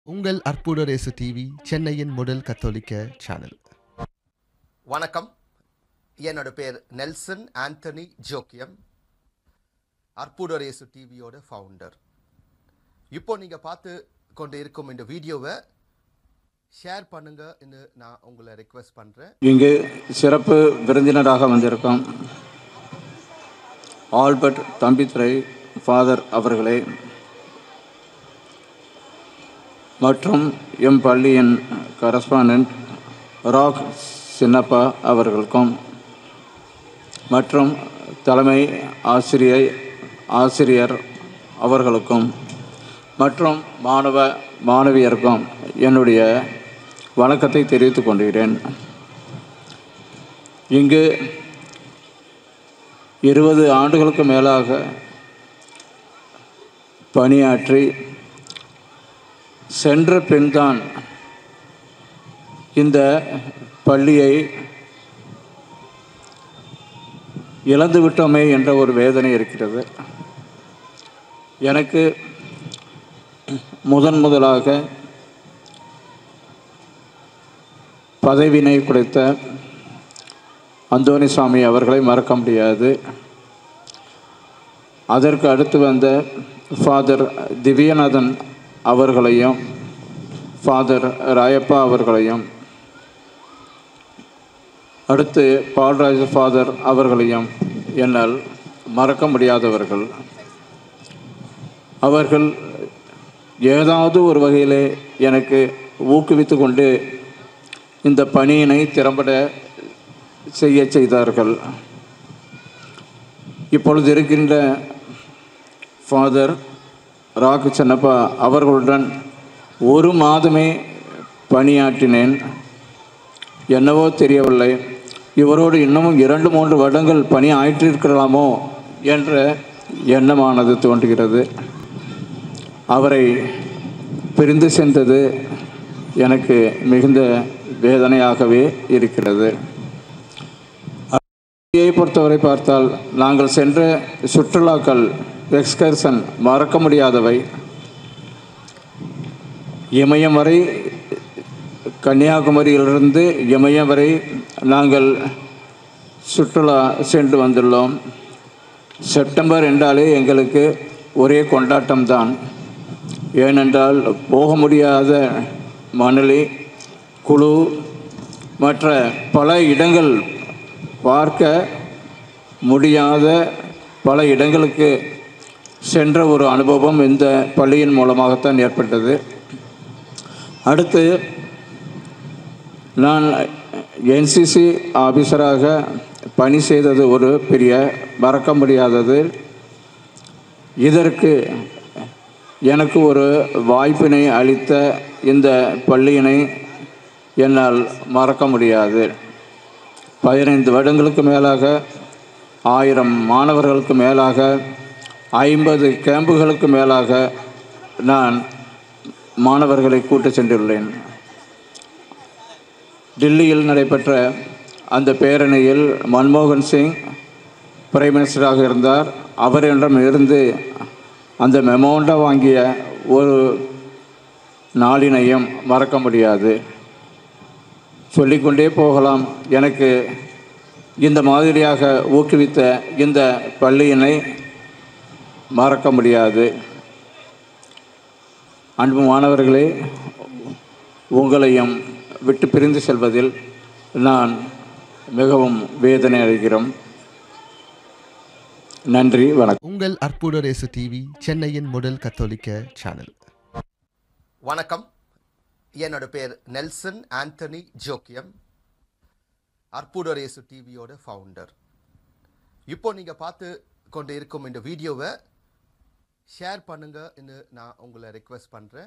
உங்கள் அற்புத race TV சென்னையின் முதல் கத்தோலிக்க சேனல் வணக்கம் என்னோட பேர் நெல்சன் ஆண்டனி ஜோக்கியம் அற்புதரேசு டிவியோட ஃபவுண்டர் இப்போ நீங்கள் பார்த்து கொண்டு இருக்கும் இந்த வீடியோவை ஷேர் பண்ணுங்கன்னு நான் உங்களை ரெக்வெஸ்ட் பண்ணுறேன் இங்கு சிறப்பு விருந்தினராக வந்திருக்கும் ஆல்பர்ட் தம்பித்துறை ஃபாதர் அவர்களே மற்றும் எம் பள்ளியின் கரஸ்பாண்டன்ட் ராக் சின்னப்பா அவர்களுக்கும் மற்றும் தலைமை ஆசிரியை ஆசிரியர் அவர்களுக்கும் மற்றும் மாணவ மாணவியருக்கும் என்னுடைய வணக்கத்தை தெரிவித்துக் கொள்கிறேன் இங்கு இருபது ஆண்டுகளுக்கு மேலாக பணியாற்றி சென்ற பின்தான் இந்த பள்ளியை இழந்து விட்டோமே என்ற ஒரு வேதனை இருக்கிறது எனக்கு முதன் முதலாக பதவியினை கொடுத்த அந்தோணிசாமி அவர்களை மறக்க முடியாது அதற்கு அடுத்து வந்த ஃபாதர் திவ்யநாதன் அவர்களையும் ஃபாதர் ராயப்பா அவர்களையும் அடுத்து பால்ராஜ் ஃபாதர் அவர்களையும் என்னால் மறக்க முடியாதவர்கள் அவர்கள் ஏதாவது ஒரு வகையிலே எனக்கு ஊக்குவித்து கொண்டு இந்த பணியினை திறம்பட செய்ய செய்தார்கள் இப்பொழுது இருக்கின்ற ஃபாதர் ராக்கு சின்னப்பா அவர்களுடன் ஒரு மாதமே பணியாற்றினேன் என்னவோ தெரியவில்லை இவரோடு இன்னமும் இரண்டு மூன்று வருடங்கள் பணி ஆற்றிருக்கலாமோ என்ற எண்ணமானது தோன்றுகிறது அவரை பிரிந்து சென்றது எனக்கு மிகுந்த வேதனையாகவே இருக்கிறது பள்ளியை பொறுத்தவரை பார்த்தால் நாங்கள் சென்ற சுற்றுலாக்கள் எக்ஸ்கர்சன் மறக்க முடியாதவை இமயம் வரை கன்னியாகுமரியிலிருந்து இமயம் வரை நாங்கள் சுற்றுலா சென்று வந்துள்ளோம் செப்டம்பர் என்றாலே எங்களுக்கு ஒரே கொண்டாட்டம்தான் ஏனென்றால் போக முடியாத மணலி குழு மற்ற பல இடங்கள் பார்க்க முடியாத பல இடங்களுக்கு சென்ற ஒரு அனுபவம் இந்த பள்ளியின் மூலமாகத்தான் ஏற்பட்டது அடுத்து நான் என்சிசி ஆஃபீஸராக பணி செய்தது ஒரு பெரிய மறக்க முடியாதது இதற்கு எனக்கு ஒரு வாய்ப்பினை அளித்த இந்த பள்ளியினை என்னால் மறக்க முடியாது பதினைந்து வருடங்களுக்கு மேலாக ஆயிரம் மாணவர்களுக்கு மேலாக ஐம்பது கேம்புகளுக்கு மேலாக நான் மாணவர்களை கூட்டு சென்றுள்ளேன் டில்லியில் நடைபெற்ற அந்த பேரணியில் மன்மோகன் சிங் பிரைம் மினிஸ்டராக இருந்தார் அவரிடம் இருந்து அந்த மெமோண்டா வாங்கிய ஒரு நாளினையும் மறக்க முடியாது சொல்லிக்கொண்டே போகலாம் எனக்கு இந்த மாதிரியாக ஊக்குவித்த இந்த பள்ளியினை மறக்க முடியாது அன்பு மாணவர்களே உங்களையும் விட்டு பிரிந்து செல்வதில் நான் மிகவும் வேதனை அடைகிறோம் நன்றி வணக்கம் உங்கள் அற்புத ரேசு டிவி சென்னையின் முதல் கத்தோலிக்க சேனல் வணக்கம் என்னோட பேர் நெல்சன் ஆண்டனி ஜோக்கியம் அற்புதரேசு டிவியோட ஃபவுண்டர் இப்போ நீங்கள் பார்த்து கொண்டு இருக்கும் இந்த வீடியோவை ஷேர் பண்ணுங்கன்னு நான் உங்களை ரெக்வெஸ்ட் பண்ணுறேன்